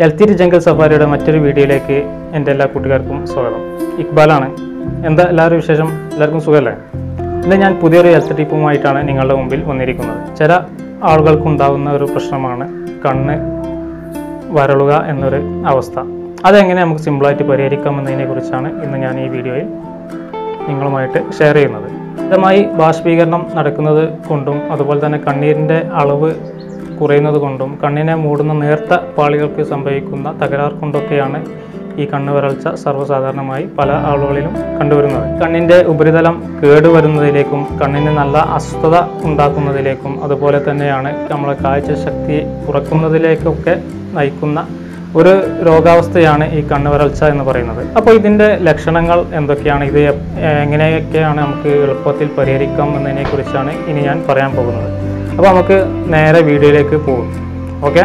എൽത്തിരി jungle സഫാരിയുടെ മറ്റൊരു വീഡിയോയിലേക്ക് എൻ്റെ എല്ലാ കൂട്ടുകാർക്കും സ്വാഗതം ഇക്ബാലാണ് എന്താ എല്ലാവരും വിശേഷം എല്ലാവർക്കും സുഖമല്ലേ ഇന്ന് ഞാൻ പുതിയൊരു ഹെൽത്ത് ടിപ്പുമായിട്ടാണ് നിങ്ങളുടെ മുമ്പിൽ വന്നിരിക്കുന്നത് ചില ആളുകൾക്കുണ്ടാകുന്ന ഒരു പ്രശ്നമാണ് കണ്ണ് വരളുക എന്നൊരു അവസ്ഥ അതെങ്ങനെ നമുക്ക് സിമ്പിളായിട്ട് പരിഹരിക്കാം എന്നതിനെ കുറിച്ചാണ് ഇന്ന് ഞാൻ ഈ വീഡിയോയിൽ നിങ്ങളുമായിട്ട് ഷെയർ ചെയ്യുന്നത് മിതമായി ബാഷ്പീകരണം നടക്കുന്നത് കൊണ്ടും അതുപോലെ തന്നെ കണ്ണീരിൻ്റെ അളവ് കുറയുന്നത് കൊണ്ടും കണ്ണിനെ മൂടുന്ന നേർത്ത പാളികൾക്ക് സംഭവിക്കുന്ന തകരാർ കൊണ്ടൊക്കെയാണ് ഈ കണ്ണ് വരൾച്ച സർവ്വസാധാരണമായി പല ആളുകളിലും കണ്ടുവരുന്നത് കണ്ണിൻ്റെ ഉപരിതലം കേടുവരുന്നതിലേക്കും കണ്ണിന് നല്ല അസ്വസ്ഥത ഉണ്ടാക്കുന്നതിലേക്കും അതുപോലെ തന്നെയാണ് നമ്മളെ കാഴ്ചശക്തി കുറക്കുന്നതിലേക്കൊക്കെ നയിക്കുന്ന ഒരു രോഗാവസ്ഥയാണ് ഈ കണ്ണ് വരൾച്ച എന്ന് പറയുന്നത് അപ്പോൾ ഇതിൻ്റെ ലക്ഷണങ്ങൾ എന്തൊക്കെയാണ് ഇത് എപ്- എങ്ങനെയൊക്കെയാണ് നമുക്ക് എളുപ്പത്തിൽ പരിഹരിക്കാം എന്നതിനെ കുറിച്ചാണ് ഇനി ഞാൻ പറയാൻ പോകുന്നത് അപ്പോൾ നമുക്ക് നേരെ വീഡിയോയിലേക്ക് പോകും ഓക്കെ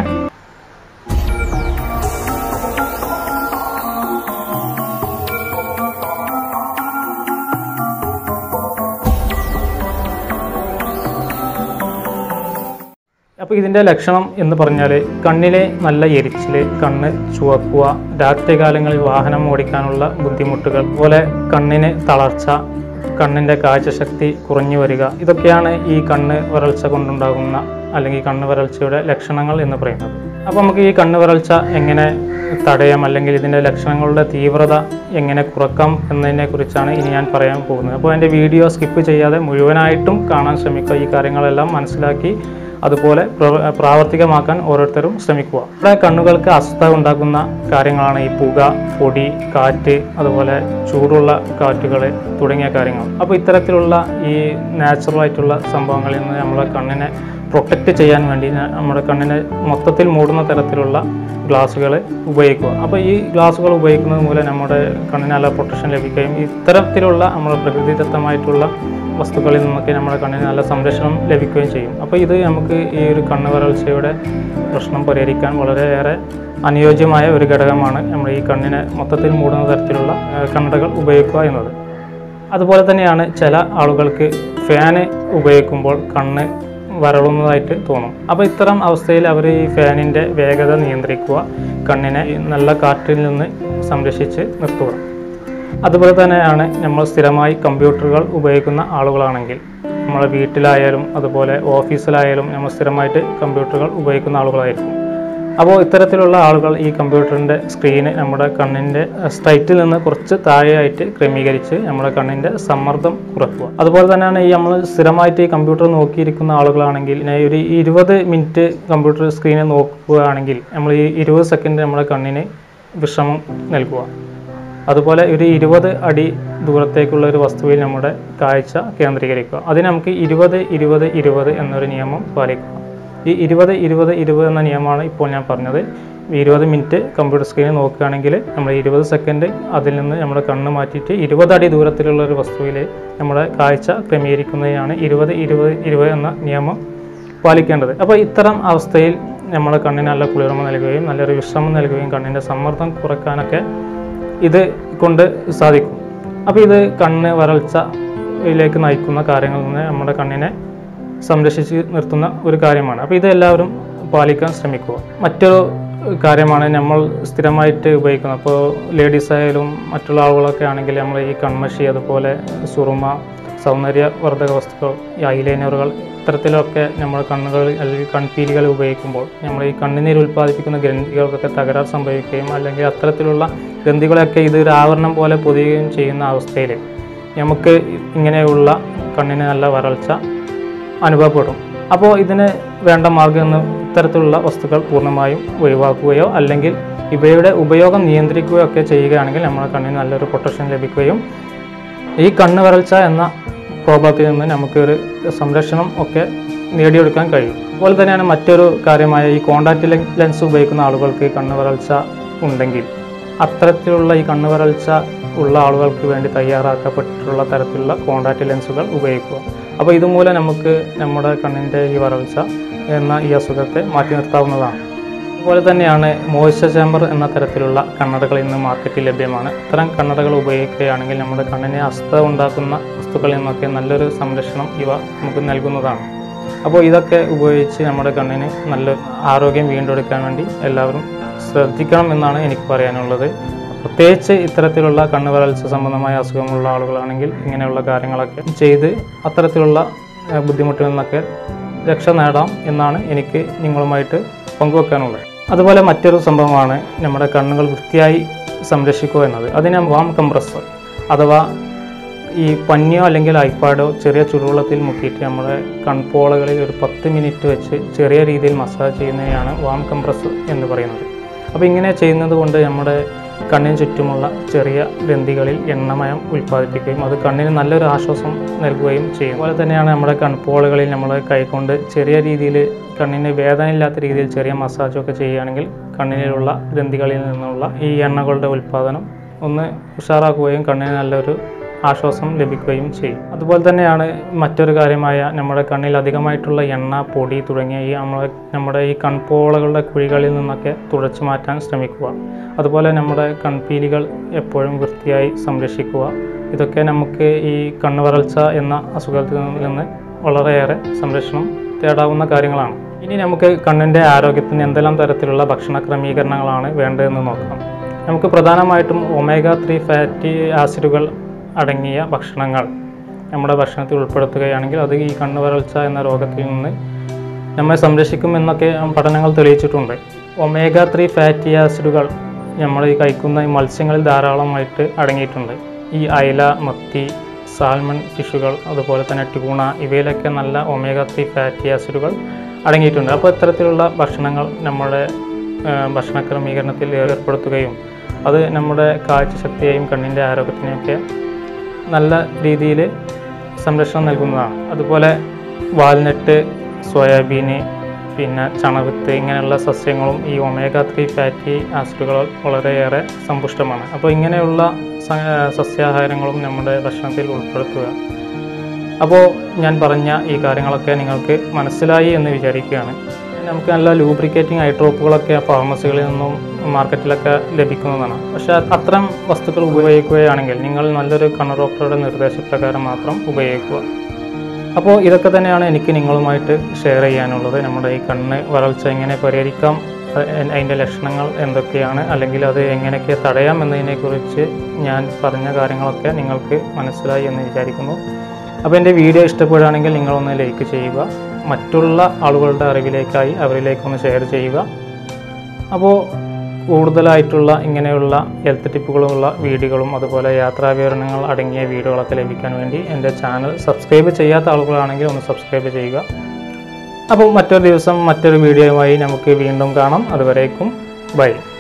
അപ്പോൾ ഇതിൻ്റെ ലക്ഷണം എന്ന് പറഞ്ഞാൽ കണ്ണിലെ നല്ല എരിച്ചിൽ കണ്ണ് ചുവക്കുക രാത്രികാലങ്ങളിൽ വാഹനം ഓടിക്കാനുള്ള ബുദ്ധിമുട്ടുകൾ അതുപോലെ കണ്ണിന് തളർച്ച കണ്ണിൻ്റെ കാഴ്ചശക്തി കുറഞ്ഞു വരിക ഇതൊക്കെയാണ് ഈ കണ്ണ് വരൾച്ച കൊണ്ടുണ്ടാകുന്ന അല്ലെങ്കിൽ കണ്ണ് വരൾച്ചയുടെ ലക്ഷണങ്ങൾ എന്ന് പറയുന്നത് അപ്പോൾ നമുക്ക് ഈ കണ്ണ് വരൾച്ച എങ്ങനെ തടയാം അല്ലെങ്കിൽ ഇതിൻ്റെ ലക്ഷണങ്ങളുടെ തീവ്രത എങ്ങനെ കുറക്കാം എന്നതിനെ കുറിച്ചാണ് ഇനി ഞാൻ പറയാൻ പോകുന്നത് അപ്പോൾ എൻ്റെ വീഡിയോ സ്കിപ്പ് ചെയ്യാതെ മുഴുവനായിട്ടും കാണാൻ ശ്രമിക്കുക ഈ കാര്യങ്ങളെല്ലാം മനസ്സിലാക്കി അതുപോലെ പ്ര- പ്രാവർത്തികമാക്കാൻ ഓരോരുത്തരും ശ്രമിക്കുക ഇവിടെ കണ്ണുകൾക്ക് അസ്വസ്ഥ ഉണ്ടാക്കുന്ന കാര്യങ്ങളാണ് ഈ പുക പൊടി കാറ്റ് അതുപോലെ ചൂടുള്ള കാറ്റുകൾ തുടങ്ങിയ കാര്യങ്ങൾ അപ്പോൾ ഇത്തരത്തിലുള്ള ഈ നാച്ചുറൽ ആയിട്ടുള്ള സംഭവങ്ങളിൽ നിന്ന് നമ്മളെ കണ്ണിനെ പ്രൊട്ടക്റ്റ് ചെയ്യാൻ വേണ്ടി ന- നമ്മുടെ കണ്ണിനെ മൊത്തത്തിൽ മൂടുന്ന തരത്തിലുള്ള ഗ്ലാസ്സുകൾ ഉപയോഗിക്കുക അപ്പോൾ ഈ ഗ്ലാസ്സുകൾ ഉപയോഗിക്കുന്നത് മൂലം നമ്മുടെ കണ്ണിന് നല്ല പ്രൊട്ടക്ഷൻ ലഭിക്കുകയും ഇത്തരത്തിലുള്ള നമ്മുടെ പ്രകൃതിദത്തമായിട്ടുള്ള വസ്തുക്കളിൽ നിന്നൊക്കെ നമ്മുടെ കണ്ണിന് നല്ല സംരക്ഷണം ലഭിക്കുകയും ചെയ്യും അപ്പോൾ ഇത് നമുക്ക് ഈ ഒരു കണ്ണ് വരൾച്ചയുടെ പ്രശ്നം പരിഹരിക്കാൻ വളരെയേറെ അനുയോജ്യമായ ഒരു ഘടകമാണ് നമ്മൾ ഈ കണ്ണിനെ മൊത്തത്തിൽ മൂടുന്ന തരത്തിലുള്ള ആ, കണ്ണടകൾ ഉപയോഗിക്കുക എന്നത് അതുപോലെ തന്നെയാണ് ചില ആളുകൾക്ക് ഫാന് ഉപയോഗിക്കുമ്പോൾ കണ്ണ് വരളുന്നതായിട്ട് തോന്നും അപ്പോൾ ഇത്തരം അവസ്ഥയിൽ അവർ ഈ ഫാനിൻ്റെ വേഗത നിയന്ത്രിക്കുക കണ്ണിനെ ഈ നല്ല കാറ്റിൽ നിന്ന് സംരക്ഷിച്ച് നിർത്തുക അതുപോലെ തന്നെയാണ് നമ്മൾ സ്ഥിരമായി കമ്പ്യൂട്ടറുകൾ ഉപയോഗിക്കുന്ന ആളുകളാണെങ്കിൽ നമ്മളെ വീട്ടിലായാലും അതുപോലെ ഓഫീസിലായാലും നമ്മൾ സ്ഥിരമായിട്ട് കമ്പ്യൂട്ടറുകൾ ഉപയോഗിക്കുന്ന ആളുകളായിരിക്കും അപ്പോൾ ഇത്തരത്തിലുള്ള ആളുകൾ ഈ കമ്പ്യൂട്ടറിൻ്റെ സ്ക്രീന് നമ്മുടെ കണ്ണിൻ്റെ സ്ട്രൈറ്റിൽ നിന്ന് കുറച്ച് താഴെയായിട്ട് ക്രമീകരിച്ച് നമ്മുടെ കണ്ണിൻ്റെ സമ്മർദ്ദം കുറയ്ക്കുക അതുപോലെ തന്നെയാണ് ഈ നമ്മൾ സ്ഥിരമായിട്ട് ഈ കമ്പ്യൂട്ടർ നോക്കിയിരിക്കുന്ന ആളുകളാണെങ്കിൽ ഇനി ഒരു ഇരുപത് മിനിറ്റ് കമ്പ്യൂട്ടർ സ്ക്രീനിൽ നോക്കുകയാണെങ്കിൽ നമ്മൾ ഈ ഇരുപത് സെക്കൻഡ് നമ്മുടെ കണ്ണിന് വിശ്രമം നൽകുക അതുപോലെ ഒരു ഇരുപത് അടി ദൂരത്തേക്കുള്ള ഒരു വസ്തുവിൽ നമ്മുടെ കാഴ്ച കേന്ദ്രീകരിക്കുക അതിന് നമുക്ക് ഇരുപത് ഇരുപത് ഇരുപത് എന്നൊരു നിയമം പാലിക്കുക ഈ ഇരുപത് ഇരുപത് ഇരുപത് എന്ന നിയമമാണ് ഇപ്പോൾ ഞാൻ പറഞ്ഞത് ഈ ഇരുപത് മിനിറ്റ് കമ്പ്യൂട്ടർ സ്ക്രീനിൽ നോക്കുകയാണെങ്കിൽ നമ്മൾ ഇരുപത് സെക്കൻഡ് അതിൽ നിന്ന് നമ്മുടെ കണ്ണ് മാറ്റിയിട്ട് ഇരുപത് അടി ദൂരത്തിലുള്ള ഒരു വസ്തുവിൽ നമ്മുടെ കാഴ്ച ക്രമീകരിക്കുന്നതിനാണ് ഇരുപത് ഇരുപത് ഇരുപത് എന്ന നിയമം പാലിക്കേണ്ടത് അപ്പോൾ ഇത്തരം അവസ്ഥയിൽ നമ്മുടെ കണ്ണിന് നല്ല കുളിർമ നൽകുകയും നല്ലൊരു വിശ്രമം നൽകുകയും കണ്ണിൻ്റെ സമ്മർദ്ദം കുറയ്ക്കാനൊക്കെ ഇത് കൊണ്ട് സാധിക്കും അപ്പോൾ ഇത് കണ്ണ് വരൾച്ചയിലേക്ക് നയിക്കുന്ന കാര്യങ്ങളിൽ നിന്ന് നമ്മുടെ കണ്ണിനെ സംരക്ഷിച്ച് നിർത്തുന്ന ഒരു കാര്യമാണ് അപ്പോൾ ഇത് എല്ലാവരും പാലിക്കാൻ ശ്രമിക്കുക മറ്റൊരു കാര്യമാണ് നമ്മൾ സ്ഥിരമായിട്ട് ഉപയോഗിക്കുന്നത് അപ്പോൾ ലേഡീസ് ആയാലും മറ്റുള്ള ആളുകളൊക്കെ ആണെങ്കിൽ നമ്മൾ ഈ കൺമഷി അതുപോലെ സുറുമ സൗന്ദര്യവർദ്ധക വസ്തുക്കൾ ഈ ഐലൈനറുകൾ ഇത്തരത്തിലൊക്കെ നമ്മൾ കണ്ണുകളിൽ അല്ലെങ്കിൽ കൺപീലികൾ ഉപയോഗിക്കുമ്പോൾ നമ്മൾ ഈ കണ്ണുനീർ ഉൽപ്പാദിപ്പിക്കുന്ന ഗ്രന്ഥികൾക്കൊക്കെ തകരാർ സംഭവിക്കുകയും അല്ലെങ്കിൽ അത്തരത്തിലുള്ള ഗ്രന്ഥികളൊക്കെ ഇത് ഒരു ആവരണം പോലെ പൊതിയുകയും ചെയ്യുന്ന അവസ്ഥയിൽ നമുക്ക് ഇങ്ങനെയുള്ള കണ്ണിന് നല്ല വരൾച്ച അനുഭവപ്പെടും അപ്പോൾ ഇതിന് വേണ്ട മാർഗ്ഗം എന്ന് ഇത്തരത്തിലുള്ള വസ്തുക്കൾ പൂർണ്ണമായും ഒഴിവാക്കുകയോ അല്ലെങ്കിൽ ഇവയുടെ ഉപയോഗം നിയന്ത്രിക്കുകയോ ഒക്കെ ചെയ്യുകയാണെങ്കിൽ നമ്മുടെ കണ്ണിന് നല്ലൊരു പ്രൊട്ടക്ഷൻ ലഭിക്കുകയും ഈ കണ്ണ് വരൾച്ച എന്ന പ്രോബ്ലത്തിൽ നിന്ന് നമുക്ക് ഒരു സംരക്ഷണം ഒക്കെ നേടിയെടുക്കാൻ കഴിയും അതുപോലെ തന്നെയാണ് മറ്റൊരു കാര്യമായ ഈ കോണ്ടാക്ട് ലെൻസ് ഉപയോഗിക്കുന്ന ആളുകൾക്ക് കണ്ണ് വരൾച്ച ഉണ്ടെങ്കിൽ അത്തരത്തിലുള്ള ഈ കണ്ണ് വരൾച്ച ഉള്ള ആളുകൾക്ക് വേണ്ടി തയ്യാറാക്കപ്പെട്ടിട്ടുള്ള തരത്തിലുള്ള കോണ്ടാക്ട് ലെൻസുകൾ ഉപയോഗിക്കുക അപ്പോൾ ഇതുമൂലം നമുക്ക് നമ്മുടെ കണ്ണിൻ്റെ ഈ വരൾച്ച എന്ന ഈ അസുഖത്തെ മാറ്റി നിർത്താവുന്നതാണ് അതുപോലെ തന്നെയാണ് മോയ്സ്ചർ ചേമ്പർ എന്ന തരത്തിലുള്ള കണ്ണടകൾ ഇന്ന് മാർക്കറ്റിൽ ലഭ്യമാണ് ഇത്തരം കണ്ണടകൾ ഉപയോഗിക്കുകയാണെങ്കിൽ നമ്മുടെ കണ്ണിനെ അസ്വസ്ഥ ഉണ്ടാക്കുന്ന വസ്തുക്കളിൽ നിന്നൊക്കെ നല്ലൊരു സംരക്ഷണം ഇവ നമുക്ക് നൽകുന്നതാണ് അപ്പോൾ ഇതൊക്കെ ഉപയോഗിച്ച് നമ്മുടെ കണ്ണിന് നല്ല ആരോഗ്യം വീണ്ടെടുക്കാൻ വേണ്ടി എല്ലാവരും ശ്രദ്ധിക്കണം എന്നാണ് എനിക്ക് പറയാനുള്ളത് പ്രത്യേകിച്ച് ഇത്തരത്തിലുള്ള കണ്ണ് വരൾച്ച സംബന്ധമായ അസുഖമുള്ള ആളുകളാണെങ്കിൽ ഇങ്ങനെയുള്ള കാര്യങ്ങളൊക്കെ ചെയ്ത് അത്തരത്തിലുള്ള ഏഹ്, ബുദ്ധിമുട്ടിൽ നിന്നൊക്കെ രക്ഷ നേടാം എന്നാണ് എനിക്ക് നിങ്ങളുമായിട്ട് പങ്കുവെക്കാനുള്ളത് അതുപോലെ മറ്റൊരു സംഭവമാണ് നമ്മുടെ കണ്ണുകൾ വൃത്തിയായി സംരക്ഷിക്കുക എന്നത് അതിനെ വാം കംപ്രസർ അഥവാ ഈ പഞ്ഞിയോ അല്ലെങ്കിൽ ഐപ്പാഡോ ചെറിയ ചുടുവെള്ളത്തിൽ മുക്കിയിട്ട് നമ്മുടെ കൺപോളകളിൽ ഒരു പത്ത് മിനിറ്റ് വെച്ച് ചെറിയ രീതിയിൽ മസാജ് ചെയ്യുന്നതിനാണ് വാം കംപ്രസ് എന്ന് പറയുന്നത് അപ്പോൾ ഇങ്ങനെ ചെയ്യുന്നത് കൊണ്ട് നമ്മുടെ കണ്ണിന് ചുറ്റുമുള്ള ചെറിയ ഗ്രന്ഥികളിൽ എണ്ണമയം ഉൽപ്പാദിപ്പിക്കുകയും അത് കണ്ണിന് നല്ലൊരു ആശ്വാസം നൽകുകയും ചെയ്യും അതുപോലെ തന്നെയാണ് നമ്മുടെ കൺപോളകളിൽ നമ്മൾ കൈകൊണ്ട് ചെറിയ രീതിയിൽ കണ്ണിന് വേദന ഇല്ലാത്ത രീതിയിൽ ചെറിയ മസാജൊക്കെ ചെയ്യുകയാണെങ്കിൽ കണ്ണിലുള്ള ഗ്രന്ഥികളിൽ നിന്നുള്ള ഈ എണ്ണകളുടെ ഉൽപ്പാദനം ഒന്ന് ഉഷാറാക്കുകയും കണ്ണിന് നല്ലൊരു ആശ്വാസം ലഭിക്കുകയും ചെയ്യും അതുപോലെ തന്നെയാണ് മറ്റൊരു കാര്യമായ നമ്മുടെ കണ്ണിൽ അധികമായിട്ടുള്ള എണ്ണ പൊടി തുടങ്ങിയ ഈ നമ്മളെ നമ്മുടെ ഈ കൺപോളകളുടെ കുഴികളിൽ നിന്നൊക്കെ തുടച്ചു മാറ്റാൻ ശ്രമിക്കുക അതുപോലെ നമ്മുടെ കൺപീലികൾ എപ്പോഴും വൃത്തിയായി സംരക്ഷിക്കുക ഇതൊക്കെ നമുക്ക് ഈ കണ്ണ് വരൾച്ച എന്ന അസുഖത്തിൽ നിന്ന് വളരെയേറെ സംരക്ഷണം തേടാവുന്ന കാര്യങ്ങളാണ് ഇനി നമുക്ക് കണ്ണിൻ്റെ ആരോഗ്യത്തിന് എന്തെല്ലാം തരത്തിലുള്ള ഭക്ഷണ ക്രമീകരണങ്ങളാണ് വേണ്ടതെന്ന് നോക്കാം നമുക്ക് പ്രധാനമായിട്ടും ഒമേഗ ത്രീ ഫാറ്റി ആസിഡുകൾ അടങ്ങിയ ഭക്ഷണങ്ങൾ നമ്മുടെ ഭക്ഷണത്തിൽ ഉൾപ്പെടുത്തുകയാണെങ്കിൽ അത് ഈ കണ്ണ് വരൾച്ച എന്ന രോഗത്തിൽ നിന്ന് നമ്മെ സംരക്ഷിക്കുമെന്നൊക്കെ പഠനങ്ങൾ തെളിയിച്ചിട്ടുണ്ട് ഒമേഗ ത്രീ ഫാറ്റി ആസിഡുകൾ നമ്മൾ ഈ കഴിക്കുന്ന ഈ മത്സ്യങ്ങളിൽ ധാരാളമായിട്ട് അടങ്ങിയിട്ടുണ്ട് ഈ അയല മത്തി സാൽമൺ ഫിഷുകൾ അതുപോലെ തന്നെ ട്യൂണ ഇവയിലൊക്കെ നല്ല ഒമേഗ ത്രീ ഫാറ്റി ആസിഡുകൾ അടങ്ങിയിട്ടുണ്ട് അപ്പോൾ ഇത്തരത്തിലുള്ള ഭക്ഷണങ്ങൾ നമ്മുടെ ആ, ഭക്ഷണ ക്രമീകരണത്തിൽ ഏർപ്പെടുത്തുകയും അത് നമ്മുടെ കാഴ്ചശക്തിയെയും കണ്ണിൻ്റെ ആരോഗ്യത്തിനെയൊക്കെ നല്ല രീതിയിൽ സംരക്ഷണം നൽകുന്നതാണ് അതുപോലെ വാൽനട്ട് സോയാബീന് പിന്നെ ചണവിത്ത് ഇങ്ങനെയുള്ള സസ്യങ്ങളും ഈ ഒമേഗ ത്രീ ഫാറ്റി ആസിഡുകൾ വളരെയേറെ സമ്പുഷ്ടമാണ് അപ്പോൾ ഇങ്ങനെയുള്ള സ- സസ്യാഹാരങ്ങളും നമ്മുടെ ഭക്ഷണത്തിൽ ഉൾപ്പെടുത്തുക അപ്പോൾ ഞാൻ പറഞ്ഞ ഈ കാര്യങ്ങളൊക്കെ നിങ്ങൾക്ക് മനസ്സിലായി എന്ന് വിചാരിക്കുകയാണ് നമുക്ക് നല്ല ലൂബ്രിക്കേറ്റിംഗ് ഐ ഡ്രോപ്പുകളൊക്കെ ഫാർമസികളിൽ നിന്നും മാർക്കറ്റിലൊക്കെ ലഭിക്കുന്നതാണ് പക്ഷേ അത്തരം വസ്തുക്കൾ ഉപയോഗിക്കുകയാണെങ്കിൽ നിങ്ങൾ നല്ലൊരു കണ്ണ് ഡോക്ടറുടെ നിർദ്ദേശപ്രകാരം മാത്രം ഉപയോഗിക്കുക അപ്പോൾ ഇതൊക്കെ തന്നെയാണ് എനിക്ക് നിങ്ങളുമായിട്ട് ഷെയർ ചെയ്യാനുള്ളത് നമ്മുടെ ഈ കണ്ണ് വരൾച്ച എങ്ങനെ പരിഹരിക്കാം അ- അതിൻ്റെ ലക്ഷണങ്ങൾ എന്തൊക്കെയാണ് അല്ലെങ്കിൽ അത് എങ്ങനെയൊക്കെ തടയാം എന്നതിനെക്കുറിച്ച് ഞാൻ പറഞ്ഞ കാര്യങ്ങളൊക്കെ നിങ്ങൾക്ക് മനസ്സിലായി എന്ന് വിചാരിക്കുന്നു അപ്പോൾ എൻ്റെ വീഡിയോ ഇഷ്ടപ്പെടുകയാണെങ്കിൽ നിങ്ങളൊന്ന് ലൈക്ക് ചെയ്യുക മറ്റുള്ള ആളുകളുടെ അറിവിലേക്കായി അവരിലേക്കൊന്ന് ഷെയർ ചെയ്യുക അപ്പോൾ കൂടുതലായിട്ടുള്ള ഇങ്ങനെയുള്ള ഹെൽത്ത് ടിപ്പുകളുള്ള വീഡിയോകളും അതുപോലെ യാത്രാ വിവരണങ്ങൾ അടങ്ങിയ വീഡിയോകളൊക്കെ ലഭിക്കാൻ വേണ്ടി എൻ്റെ ചാനൽ സബ്സ്ക്രൈബ് ചെയ്യാത്ത ആളുകളാണെങ്കിൽ ഒന്ന് സബ്സ്ക്രൈബ് ചെയ്യുക അപ്പോൾ മറ്റൊരു ദിവസം മറ്റൊരു വീഡിയോയുമായി നമുക്ക് വീണ്ടും കാണാം അതുവരേക്കും ബൈ